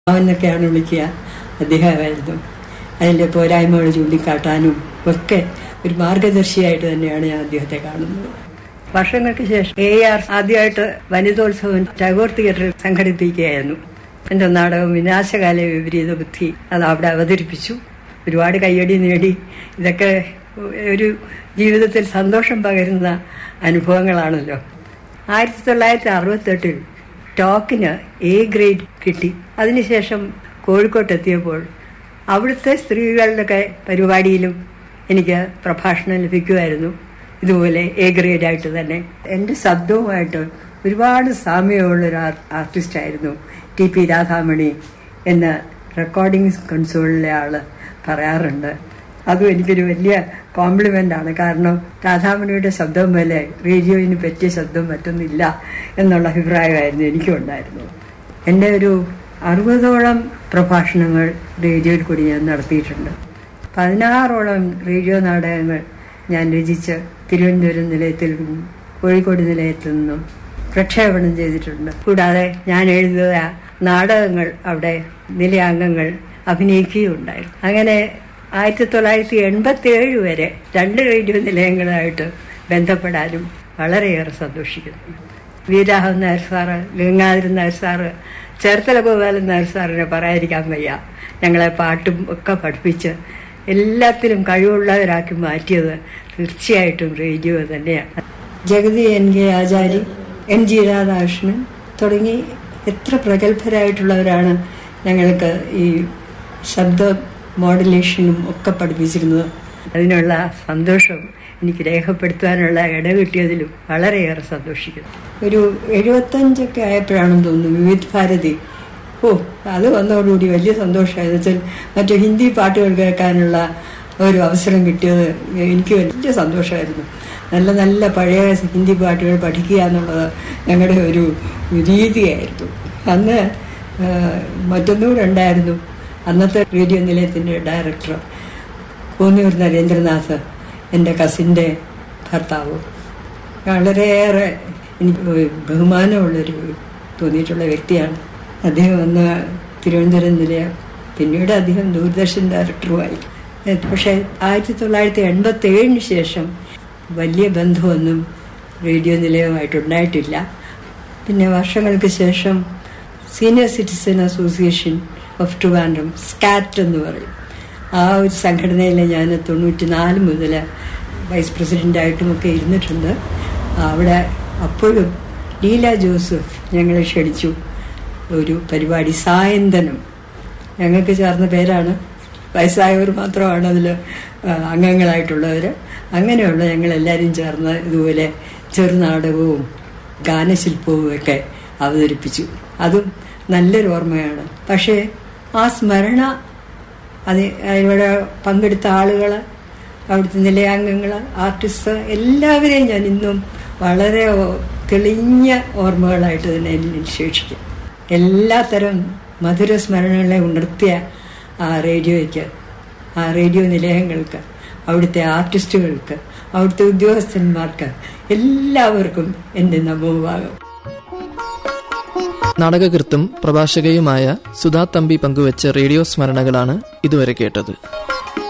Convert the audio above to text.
എന്നൊക്കെയാണ് വിളിക്കുക അദ്ദേഹമായിരുന്നു അതിൻ്റെ പോരായ്മകൾ ചൂണ്ടിക്കാട്ടാനും ഒക്കെ ഒരു മാർഗദർശിയായിട്ട് തന്നെയാണ് ഞാൻ അദ്ദേഹത്തെ കാണുന്നത് വർഷങ്ങൾക്ക് ശേഷം എ ആർ ആദ്യമായിട്ട് വനിതോത്സവം ടാഗോർ തിയേറ്ററിൽ സംഘടിപ്പിക്കുകയായിരുന്നു എന്റെ നാടകം വിനാശകാല വിപരീത ബുദ്ധി അത് അവിടെ അവതരിപ്പിച്ചു ഒരുപാട് കയ്യടി നേടി ഇതൊക്കെ ഒരു ജീവിതത്തിൽ സന്തോഷം പകരുന്ന അനുഭവങ്ങളാണല്ലോ ആയിരത്തി തൊള്ളായിരത്തി അറുപത്തെട്ടിൽ ടോക്കിന് എ ഗ്രേഡ് കിട്ടി അതിനുശേഷം കോഴിക്കോട്ട് എത്തിയപ്പോൾ അവിടുത്തെ സ്ത്രീകളുടെ പരിപാടിയിലും എനിക്ക് പ്രഭാഷണം ലഭിക്കുമായിരുന്നു ഇതുപോലെ എ ഗ്രേഡ് ആയിട്ട് തന്നെ എൻ്റെ ശബ്ദവുമായിട്ട് ഒരുപാട് സാമ്യമുള്ള ഒരു ആർട്ടിസ്റ്റ് ആയിരുന്നു ടി പി രാധാമണി എന്ന റെക്കോർഡിംഗ് കൺസോളിലെ ആള് പറയാറുണ്ട് അതും എനിക്കൊരു വലിയ കോംപ്ലിമെന്റ് ആണ് കാരണം രാധാമണിയുടെ ശബ്ദം പോലെ റേഡിയോയിന് പറ്റിയ ശബ്ദം മറ്റൊന്നില്ല എന്നുള്ള അഭിപ്രായമായിരുന്നു എനിക്കും ഉണ്ടായിരുന്നത് എൻ്റെ ഒരു അറുപതോളം പ്രഭാഷണങ്ങൾ റേഡിയോയിൽ കൂടി ഞാൻ നടത്തിയിട്ടുണ്ട് പതിനാറോളം റേഡിയോ നാടകങ്ങൾ ഞാൻ രചിച്ച് തിരുവനന്തപുരം നിലയത്തിൽ നിന്നും കോഴിക്കോട് നിലയത്തിൽ നിന്നും പ്രക്ഷേപണം ചെയ്തിട്ടുണ്ട് കൂടാതെ ഞാൻ എഴുതിയ നാടകങ്ങൾ അവിടെ നിലയാംഗങ്ങൾ അഭിനയിക്കുകയുണ്ടായിരുന്നു അങ്ങനെ ആയിരത്തി തൊള്ളായിരത്തി എൺപത്തി ഏഴ് വരെ രണ്ട് റേഡിയോ നിലയങ്ങളായിട്ട് ബന്ധപ്പെടാനും വളരെയേറെ സന്തോഷിക്കുന്നു വീരാഹൻ നായർ സാറ് ഗംഗാധരൻ നായർ സാറ് ചേർത്തല ഗോപാലൻ നായർ സാറിനെ പറയാതിരിക്കാൻ വയ്യ ഞങ്ങളെ പാട്ടും ഒക്കെ പഠിപ്പിച്ച് എല്ലാത്തിലും കഴിവുള്ളവരാക്കി മാറ്റിയത് തീർച്ചയായിട്ടും റേഡിയോ തന്നെയാണ് Jagathy N K Achari N G Radhakrishnan തുടങ്ങി എത്ര പ്രഗത്ഭരായിട്ടുള്ളവരാണ് ഞങ്ങൾക്ക് ഈ ശബ്ദ മോഡുലേഷനും ഒക്കെ പഠിപ്പിച്ചിരുന്നത് അതിനുള്ള സന്തോഷം എനിക്ക് രേഖപ്പെടുത്താനുള്ള ഇട കിട്ടിയതിലും വളരെയേറെ സന്തോഷിക്കുന്നു ഒരു എഴുപത്തഞ്ചൊക്കെ ആയപ്പോഴാണെന്ന് തോന്നുന്നു വിവിധ് ഭാരതി ഓ അത് വന്നതോടുകൂടി വലിയ സന്തോഷമായത് വെച്ചാൽ മറ്റു ഹിന്ദി പാട്ടുകൾ കേൾക്കാനുള്ള ഒരു അവസരം കിട്ടിയത് എനിക്ക് വലിയ സന്തോഷമായിരുന്നു നല്ല നല്ല പഴയ ഹിന്ദി പാട്ടുകൾ പഠിക്കുക എന്നുള്ളത് ഞങ്ങളുടെ ഒരു രീതിയായിരുന്നു അന്ന് മറ്റൊന്നുകൂടെ ഉണ്ടായിരുന്നു അന്നത്തെ റേഡിയോ നിലയത്തിൻ്റെ ഡയറക്ടർ കോന്നിയൂർ നരേന്ദ്രനാഥ് എൻ്റെ കസിൻ്റെ ഭർത്താവ് വളരെയേറെ എനിക്ക് ബഹുമാനമുള്ളൊരു തോന്നിയിട്ടുള്ള വ്യക്തിയാണ് അദ്ദേഹം അന്ന് തിരുവനന്തപുരം നിലയം പിന്നീട് അദ്ദേഹം ദൂരദർശൻ ഡയറക്ടറുമായി പക്ഷേ ആയിരത്തി തൊള്ളായിരത്തി എൺപത്തി ഏഴിന് ശേഷം വലിയ ബന്ധമൊന്നും റേഡിയോ നിലയമായിട്ടുണ്ടായിട്ടില്ല പിന്നെ വർഷങ്ങൾക്ക് ശേഷം senior citizen association of Trivandrum SCAT എന്ന് പറയും ആ ഒരു സംഘടനയിൽ ഞാൻ തൊണ്ണൂറ്റി നാല് മുതൽ വൈസ് പ്രസിഡൻ്റായിട്ടുമൊക്കെ ഇരുന്നിട്ടുണ്ട് അവിടെ അപ്പോഴും ലീല ജോസഫ് ഞങ്ങളെ ക്ഷണിച്ചു ഒരു പരിപാടി സായന്തനം ഞങ്ങൾക്ക് ചേർന്ന പേരാണ് വയസ്സായവർ മാത്രമാണ് അതിൽ അംഗങ്ങളായിട്ടുള്ളവർ അങ്ങനെയുള്ള ഞങ്ങളെല്ലാവരും ചേർന്ന് ഇതുപോലെ ചെറുനാടകവും ഗാനശില്പവും ഒക്കെ അവതരിപ്പിച്ചു അതും നല്ലൊരു ഓർമ്മയാണ് പക്ഷേ ആ സ്മരണ അത് ഇവിടെ പങ്കെടുത്ത ആളുകൾ അവിടുത്തെ നിലയാംഗങ്ങൾ ആർട്ടിസ്റ്റ് എല്ലാവരെയും ഞാൻ ഇന്നും വളരെ തെളിഞ്ഞ ഓർമ്മകളായിട്ട് തന്നെ എന്നിൽ ശേഷിക്കും എല്ലാത്തരം മധുര സ്മരണകളെ ഉണർത്തിയ ആ റേഡിയോയ്ക്ക് ആ റേഡിയോ നിലയങ്ങൾക്ക് അവിടുത്തെ ആർട്ടിസ്റ്റുകൾക്ക് അവിടുത്തെ ഉദ്യോഗസ്ഥന്മാർക്ക് എല്ലാവർക്കും എൻ്റെ നമോഭാഗം നാടകകൃത്തും പ്രഭാഷകയുമായ സുധാ തമ്പി പങ്കുവച്ച റേഡിയോ സ്മരണകളാണ് ഇതുവരെ കേട്ടത്